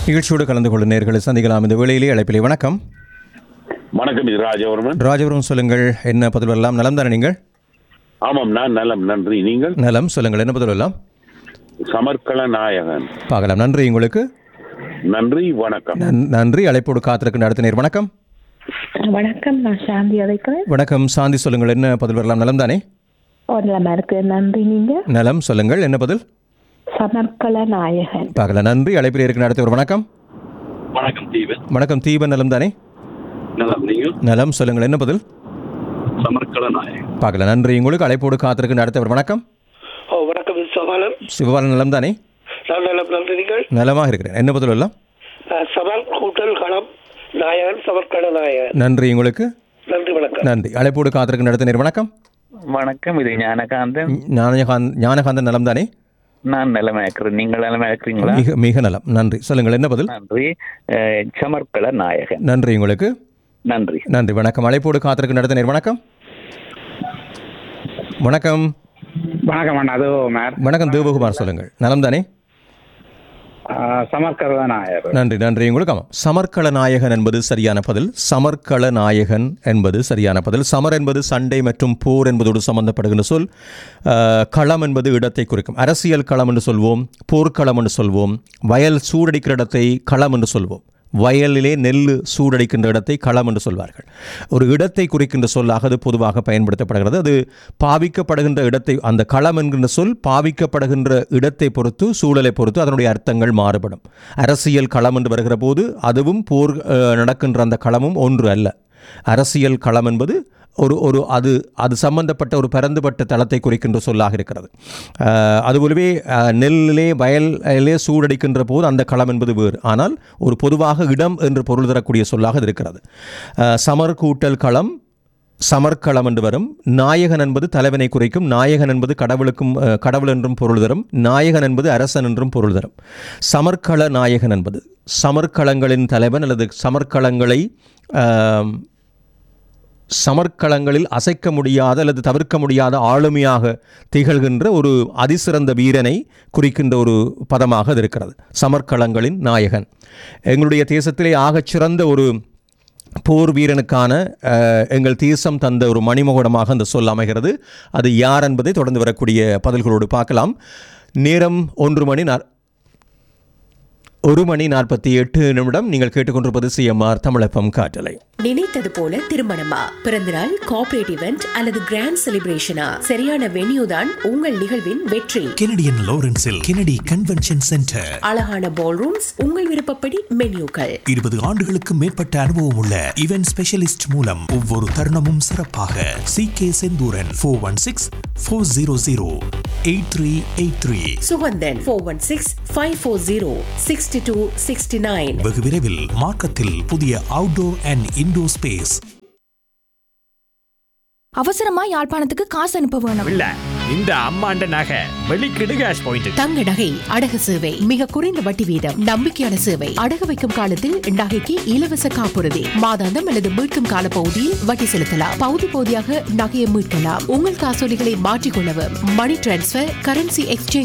நிகழ்ச்சியோடு கலந்து கொள்ளும் நேர்களை சந்திக்கலாம் இந்த வேளையிலே அழைப்பிலே வணக்கம் வணக்கம் இது ராஜவர்மன் ராஜபுரம் சொல்லுங்கள் என்ன பதில் வரலாம் நலம் தானே நீங்கள் ஆமாம் நான் நலம் நன்றி நீங்கள் நலம் சொல்லுங்கள் என்ன பதில் வரலாம் சமர்க்கள நாயகன் பார்க்கலாம் நன்றி உங்களுக்கு நன்றி வணக்கம் நன்- நன்றி அழைப்போடு காத்திருக்கின்ற அடுத்த நேர் வணக்கம் வணக்கம் நான் சாந்தி அழைக்கிறேன் வணக்கம் சாந்தி சொல்லுங்கள் என்ன பதில் வரலாம் நலம் தானே ஒரு நிலமா இருக்கு நன்றி நீங்க நலம் சொல்லுங்கள் என்ன பதில் சமர்க்கல நாயகன் பார்க்கலாம் நன்றி அழைப்பில் இருக்கிற அடுத்த ஒரு வணக்கம் வணக்கம் தீபன் வணக்கம் தீபன் நலம் தானே நலம் நீங்கள் நலம் சொல்லுங்கள் என்ன பதில் சமர்க்கள நாயகன் பார்க்கலாம் நன்றி உங்களுக்கு அழைப்போடு காத்திருக்கின்ற அடுத்த ஒரு வணக்கம் ஓ வணக்கம் இது சோமானம் சிவபாலன் நலம் தானே நான் நலம் நன்றி நீங்கள் நலமாக இருக்கிறேன் என்ன பதில் வரலாம் அஹ், சமர் கூட்டல் களம் நாயகன் சமர்க்கட நாயகன் நன்றி உங்களுக்கு நன்றி வணக்கம் நன்றி அழைப்போடு காத்திருக்கின்ற அடுத்த நேர் வணக்கம் வணக்கம் இது ஞானகாந்தன் ஞானகாந்த் ஞானகாந்தன் நலம் தானே நான் நிலைமை இருக்கிறேன் நீங்கள் நிலைமை இருக்கிறீங்களா மிக மிக நலம் நன்றி சொல்லுங்கள் என்ன பதில் நன்றி அஹ், சமர்க்கள நாயகன் நன்றி உங்களுக்கு நன்றி நன்றி வணக்கம் அழைப்போடு காத்திருக்க நடத்த நேர் வணக்கம் வணக்கம் வணக்கம் அண்ணா அது மேர் வணக்கம் தேவகுமார் சொல்லுங்கள் நலம் தானே சமர்கரத நாயர் நன்றி நன்றி உங்களுக்கு ஆமாம் சமர்க்கள நாயகன் என்பது சரியான பதில் சமர்க்கள நாயகன் என்பது சரியான பதில் சமர் என்பது சண்டை மற்றும் போர் என்பதோடு சம்பந்தப்படுகின்ற சொல் அஹ், களம் என்பது இடத்தை குறிக்கும் அரசியல் களம் என்று சொல்வோம் போர்க்களம் என்று சொல்வோம் வயல் சூடடிக்கிற இடத்தை களம் என்று சொல்வோம் வயலிலே நெல் சூடடிக்கின்ற இடத்தை களம் என்று சொல்வார்கள் ஒரு இடத்தை குறிக்கின்ற சொல்லாக அது பொதுவாக பயன்படுத்தப்படுகிறது அது பாவிக்கப்படுகின்ற இடத்தை அந்த களம் என்கின்ற சொல் பாவிக்கப்படுகின்ற இடத்தை பொறுத்து சூழலை பொறுத்து அதனுடைய அர்த்தங்கள் மாறுபடும் அரசியல் களம் என்று வருகிற போது அதுவும் போர் அஹ், நடக்கின்ற அந்த களமும் ஒன்று அல்ல அரசியல் களம் என்பது ஒரு ஒரு அது அது சம்பந்தப்பட்ட ஒரு பரந்துபட்ட தளத்தை குறிக்கின்ற சொல்லாக இருக்கிறது அஹ், அதுபோலவே அஹ், நெல்லிலே வயலிலே சூடடிக்கின்ற போது அந்த களம் என்பது வேறு ஆனால் ஒரு பொதுவாக இடம் என்று பொருள் தரக்கூடிய சொல்லாக இது இருக்கிறது அஹ், சமர் கூட்டல் களம் சமர்க்களம் என்று வரும் நாயகன் என்பது தலைவனை குறிக்கும் நாயகன் என்பது கடவுளுக்கும் அஹ், கடவுள் என்றும் பொருள் தரும் நாயகன் என்பது அரசன் என்றும் பொருள் தரும் சமர்க்கள நாயகன் என்பது சமர்க்களங்களின் தலைவன் அல்லது சமர்க்களங்களை ஆம், சமர்க்களங்களில் அசைக்க முடியாத அல்லது தவிர்க்க முடியாத ஆளுமையாக திகழ்கின்ற ஒரு அதிசிறந்த வீரனை குறிக்கின்ற ஒரு பதமாக அது இருக்கிறது சமர்க்களங்களின் நாயகன் எங்களுடைய தேசத்திலே ஆகச் சிறந்த ஒரு போர் வீரனுக்கான அஹ், எங்கள் தேசம் தந்த ஒரு மணிமகுடமாக அந்த சொல் அமைகிறது அது யார் என்பதை தொடர்ந்து வரக்கூடிய பதில்களோடு பார்க்கலாம் நேரம் ஒன்று மணி நாற் ஒரு மணி நாற்பத்தி எட்டு நிமிடம் நீங்கள் கேட்டுக்கொண்டிருப்பது சிஎம்ஆர் தமிழப்பம் காற்றலை நினைத்தது போல திருமணமா பிறந்தநாள் கார்ப்பரேட் இவெண்ட் அல்லது கிராண்ட் செலிப்ரேஷனா சரியான வென்யூ தான் உங்கள் நிகழ்வின் வெற்றி கெனடியன் லாரன்ஸில் கெனடி கன்வென்ஷன் சென்டர் அழகான பால் ரூம்ஸ் உங்கள் விருப்பப்படி மென்யூக்கள் இருபது ஆண்டுகளுக்கு மேற்பட்ட அனுபவம் உள்ள இவென்ட் ஸ்பெஷலிஸ்ட் மூலம் ஒவ்வொரு தருணமும் சிறப்பாக C K Senthuran four one six four zero zero eight three eight three Suganthan four one six five four zero sixty two sixty nine வெகு விரைவில் மார்க்கத்தில் புதிய அவுட்டோர் அண்ட் இன்டோர் ஸ்பேஸ் அவசரமா யாழ்ப்பாணத்துக்கு காசு அனுப்ப வேணும் இல்ல இந்த அம்மாண்ட நகை வெளிக்கிடு கேஷ் பாயிண்ட் தங்க நகை அடகு சேவை மிக குறைந்த வட்டி வீதம் நம்பிக்கையான சேவை அடகு வைக்கும் காலத்தில் நகைக்கு இலவச காப்புறுதி மாதாந்தம் அல்லது மீட்கும் கால பகுதியில் வட்டி செலுத்தலாம் பகுதி பகுதியாக நகையை மீட்கலாம் உங்கள் காசோலிகளை மாற்றிக்கொள்ளவும் மணி டிரான்ஸ்ஃபர் கரன்சி எக்ஸ்சேஞ்ச்